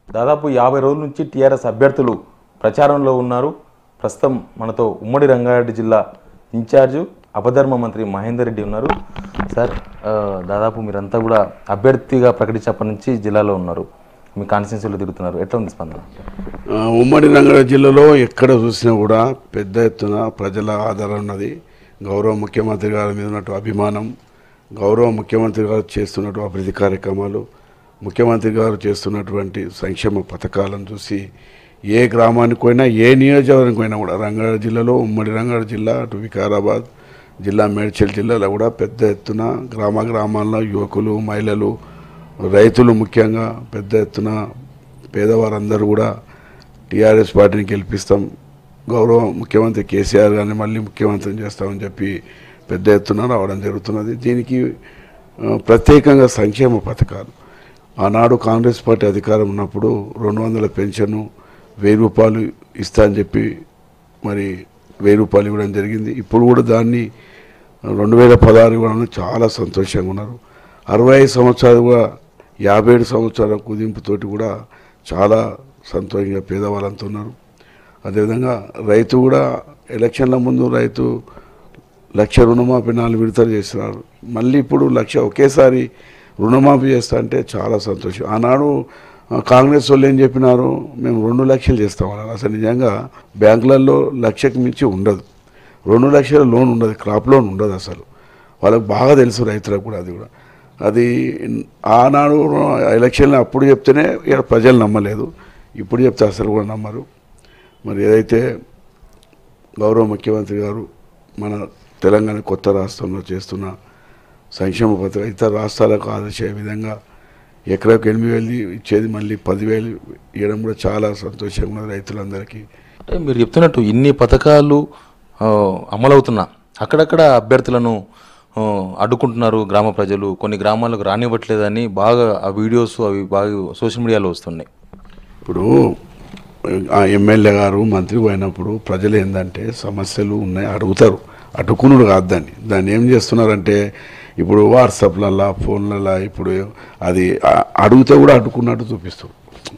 దాదాపు యాభై రోజుల నుంచి టీఆర్ఎస్ అభ్యర్థులు ప్రచారంలో ఉన్నారు ప్రస్తుతం మనతో ఉమ్మడి రంగారెడ్డి జిల్లా ఇన్ఛార్జు అపధర్మ మంత్రి మహేందర్ రెడ్డి ఉన్నారు సార్ ఆ, దాదాపు మీరంతా కూడా అభ్యర్థిగా ప్రకటించినప్పటి నుంచి జిల్లాలో ఉన్నారు మీ కాన్స్టిట్యున్సీలో తిరుగుతున్నారు ఎట్లా ఉంది స్పందన ఆ, ఉమ్మడి రంగారెడ్డి జిల్లాలో ఎక్కడ చూసినా కూడా పెద్ద ఎత్తున ప్రజల ఆదరణ ఉన్నది గౌరవ ముఖ్యమంత్రి గారి మీద ఉన్నట్టు అభిమానం గౌరవ ముఖ్యమంత్రి గారు చేస్తున్నట్టు అభివృద్ధి కార్యక్రమాలు ముఖ్యమంత్రి గారు చేస్తున్నటువంటి సంక్షేమ పథకాలను చూసి ఏ గ్రామానికి పోయినా ఏ నియోజకవర్గానికి పోయినా కూడా రంగారెడ్డి జిల్లాలో ఉమ్మడి రంగారెడ్డి జిల్లా అటు వికారాబాద్ జిల్లా మేడ్చల్ జిల్లాలో కూడా పెద్ద ఎత్తున గ్రామ గ్రామాల్లో యువకులు మహిళలు రైతులు ముఖ్యంగా పెద్ద ఎత్తున పేదవారందరూ కూడా టీఆర్ఎస్ పార్టీని గెలిపిస్తాం గౌరవ ముఖ్యమంత్రి కేసీఆర్ గారిని మళ్ళీ ముఖ్యమంత్రిని చేస్తామని చెప్పి పెద్ద ఎత్తున రావడం జరుగుతున్నది దీనికి ఆ, ప్రత్యేకంగా సంక్షేమ పథకాలు ఆనాడు కాంగ్రెస్ పార్టీ అధికారం ఉన్నప్పుడు రెండు వందల పెన్షను వెయ్యి రూపాయలు ఇస్తా అని చెప్పి మరి వెయ్యి రూపాయలు ఇవ్వడం జరిగింది ఇప్పుడు కూడా దాన్ని రెండు వేల పదహారు ఇవ్వడం చాలా సంతోషంగా ఉన్నారు అరవై ఐదు సంవత్సరాలు కూడా యాభై ఏడు సంవత్సరాల కుదింపుతోటి కూడా చాలా సంతోషంగా పేదవాళ్ళంతా ఉన్నారు అదేవిధంగా రైతు కూడా ఎలక్షన్ల ముందు రైతు లక్ష రుణమాఫీ నాలుగు విడతలు చేస్తున్నారు మళ్ళీ ఇప్పుడు లక్ష ఒకేసారి రుణమాఫీ చేస్తా అంటే చాలా సంతోషం ఆనాడు ఆ, కాంగ్రెస్ వాళ్ళు ఏం చెప్పినారు మేము రెండు లక్షలు చేస్తామన్నారు అసలు నిజంగా బ్యాంకులలో లక్షకు మించి ఉండదు రెండు లక్షల లోన్ ఉండదు క్రాప్ లోన్ ఉండదు అసలు వాళ్ళకి బాగా తెలుసు రైతులకు కూడా అది కూడా అది ఆనాడు ఎలక్షన్లు అప్పుడు చెప్తేనే ఇక్కడ ప్రజలు నమ్మలేదు ఇప్పుడు చెప్తే అసలు కూడా నమ్మరు మరి ఏదైతే గౌరవ ముఖ్యమంత్రి గారు మన తెలంగాణ కొత్త రాష్ట్రంలో చేస్తున్న సంక్షేమ పథకం ఇతర రాష్ట్రాలకు ఆదర్శే విధంగా ఎకరాకు ఎనిమిది వేలు ఇచ్చేది మళ్ళీ పదివేలు ఇవ్వడం కూడా చాలా సంతోషంగా ఉన్నది రైతులందరికీ అంటే మీరు చెప్తున్నట్టు ఇన్ని పథకాలు ఆ, అమలవుతున్నా అక్కడక్కడ అభ్యర్థులను ఆ, అడ్డుకుంటున్నారు గ్రామ ప్రజలు కొన్ని గ్రామాలకు రానివ్వట్లేదని బాగా ఆ వీడియోస్ అవి బాగా సోషల్ మీడియాలో వస్తున్నాయి ఇప్పుడు ఆ ఎమ్మెల్యే గారు మంత్రి పోయినప్పుడు ప్రజలు ఏంటంటే సమస్యలు ఉన్నాయి అడుగుతారు అడ్డుకునుడు కాదు దాన్ని దాన్ని ఏం చేస్తున్నారంటే ఇప్పుడు వాట్సాప్లల్లా ఫోన్లల్లా ఇప్పుడు అది ఆ- అడిగితే కూడా అడ్డుకున్నట్టు చూపిస్తారు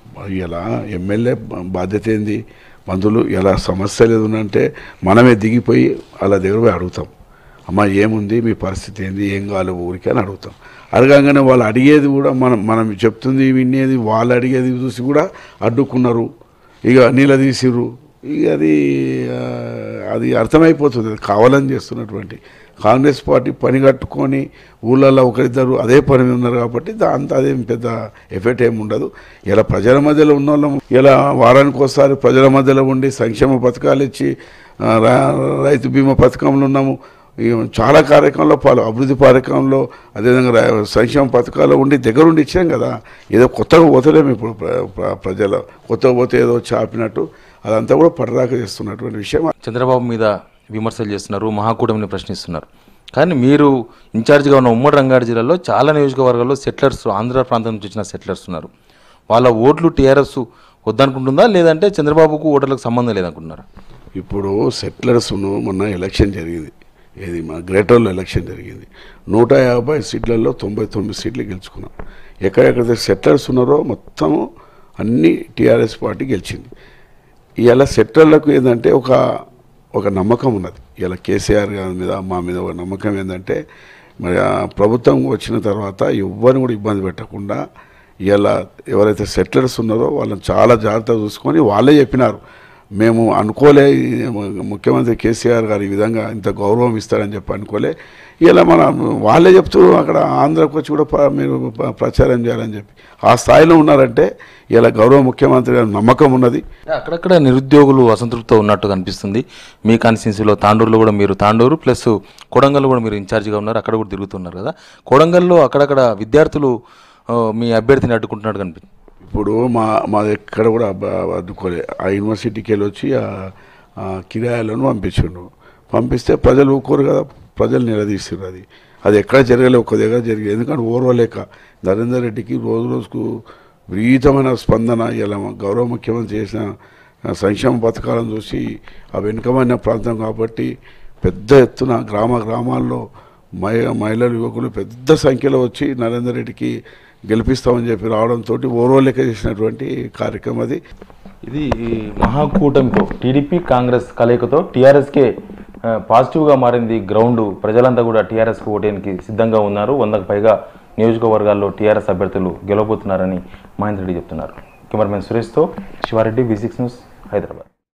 ఇలా ఎమ్మెల్యే బాధ్యత ఏంది మందులు ఇలా సమస్యలు ఏదంటే మనమే దిగిపోయి వాళ్ళ దగ్గర పోయి అడుగుతాం అమ్మ ఏముంది మీ పరిస్థితి ఏంది ఏం కావాలి ఊరికి అని అడుగుతాం అడగంగానే వాళ్ళు అడిగేది కూడా మనం మనం చెప్తుంది వినేది వాళ్ళు అడిగేది చూసి కూడా అడ్డుకున్నారు ఇక నిలదీసిర్రు ఇక అది ఆ, అది అర్థమైపోతుంది అది కావాలని చేస్తున్నటువంటి కాంగ్రెస్ పార్టీ పని కట్టుకొని ఊళ్ళల్లో ఒకరిద్దరు అదే పని మీద ఉన్నారు కాబట్టి దాంతో అదేం పెద్ద ఎఫెక్ట్ ఏమి ఉండదు ఇలా ప్రజల మధ్యలో ఉన్న వాళ్ళం ఇలా వారానికి ఒకసారి ప్రజల మధ్యలో ఉండి సంక్షేమ పథకాలు ఇచ్చి ఆ, రా- రైతు బీమా పథకంలో ఉన్నాము ఈ చాలా కార్యక్రమంలో పాలు అభివృద్ధి కార్యక్రమంలో అదేవిధంగా రా- సంక్షేమ పథకాలు ఉండి దగ్గరుండి ఇచ్చాం కదా ఏదో కొత్తగా పోతలేము ఇప్పుడు ప్ర- ప్ర- ప్రజల కొత్తగా పోతే ఏదో చాపినట్టు అదంతా కూడా పడదాకా చేస్తున్నటువంటి విషయం చంద్రబాబు మీద విమర్శలు చేస్తున్నారు మహాకూటమిని ప్రశ్నిస్తున్నారు కానీ మీరు ఇన్ఛార్జిగా ఉన్న ఉమ్మడి రంగారెడ్డి జిల్లాలో చాలా నియోజకవర్గాల్లో సెటిలర్స్ ఆంధ్ర ప్రాంతం నుంచి వచ్చిన సెటిలర్స్ ఉన్నారు వాళ్ళ ఓట్లు టీఆర్ఎస్ వద్దనుకుంటుందా లేదంటే చంద్రబాబుకు ఓటర్లకు సంబంధం లేదనుకుంటున్నారా ఇప్పుడు సెటిలర్స్ను మొన్న ఎలక్షన్ జరిగింది ఏది మా గ్రేటర్లో ఎలక్షన్ జరిగింది నూట యాభై సీట్లలో తొంభై తొమ్మిది సీట్లు గెలుచుకున్నాం ఎక్కడెక్కడైతే సెటిలర్స్ ఉన్నారో మొత్తము అన్ని టీఆర్ఎస్ పార్టీ గెలిచింది ఇలా సెటిలర్లకు ఏంటంటే ఒక ఒక నమ్మకం ఉన్నది ఇలా కేసీఆర్ గారి మీద మా మీద ఒక నమ్మకం ఏంటంటే మరి ఆ ప్రభుత్వం వచ్చిన తర్వాత ఎవ్వరిని కూడా ఇబ్బంది పెట్టకుండా ఇలా ఎవరైతే సెటిలర్స్ ఉన్నారో వాళ్ళని చాలా జాగ్రత్తగా చూసుకొని వాళ్ళే చెప్పినారు మేము అనుకోలే ఈ ముఖ్యమంత్రి కేసీఆర్ గారు ఈ విధంగా ఇంత గౌరవం ఇస్తారని చెప్పి అనుకోలే ఇలా మన వాళ్ళే చెప్తున్నారు అక్కడ ఆంధ్రాకి వచ్చి కూడా ప- మీరు ప- ప్రచారం చేయాలని చెప్పి ఆ స్థాయిలో ఉన్నారంటే ఇలా గౌరవ ముఖ్యమంత్రి గారి నమ్మకం ఉన్నది అక్కడక్కడ నిరుద్యోగులు అసంతృప్తితో ఉన్నట్టు కనిపిస్తుంది మీ కాన్స్టిట్యున్సీలో తాండూరులో కూడా మీరు తాండూరు ప్లస్ కొడంగల్లో కూడా మీరు ఇన్ఛార్జిగా ఉన్నారు అక్కడ కూడా తిరుగుతున్నారు కదా కొడంగల్లో అక్కడక్కడ విద్యార్థులు ఆ, మీ అభ్యర్థిని అడ్డుకుంటున్నట్టు కనిపిస్తుంది ఇప్పుడు మా మా ఎక్కడ కూడా అబ్బ- అడ్డుకోలే ఆ యూనివర్సిటీకి వెళ్ళి వచ్చి ఆ ఆ కిరాయాలను పంపించిండు పంపిస్తే ప్రజలు ఊరుకోరు కదా ప్రజలు నిలదీసారు అది అది ఎక్కడ జరగలే ఒక్క దగ్గర జరిగింది ఎందుకంటే ఓర్వలేక నరేందర్ రెడ్డికి రోజు రోజుకు విపరీతమైన స్పందన ఇలా మా గౌరవ ముఖ్యమంత్రి చేసిన ఆ, సంక్షేమ పథకాలను చూసి ఆ వెనుకమైన ప్రాంతం కాబట్టి పెద్ద ఎత్తున గ్రామ గ్రామాల్లో మహి మహిళలు యువకులు పెద్ద సంఖ్యలో వచ్చి నరేందర్ రెడ్డికి గెలిపిస్తామని చెప్పి రావడంతో ఓర్వలేక చేసినటువంటి కార్యక్రమం అది ఇది ఈ మహాకూటమితో టీడీపీ కాంగ్రెస్ కలయికతో టీఆర్ఎస్కే ఆ, పాజిటివ్గా మారింది గ్రౌండ్ ప్రజలంతా కూడా టీఆర్ఎస్కి ఓటేనికి సిద్ధంగా ఉన్నారు వందకు పైగా నియోజకవర్గాల్లో టీఆర్ఎస్ అభ్యర్థులు గెలవబోతున్నారని మహేందర్ రెడ్డి చెప్తున్నారు కెమెరామెన్ సురేష్తో Siva Reddy V six news Hyderabad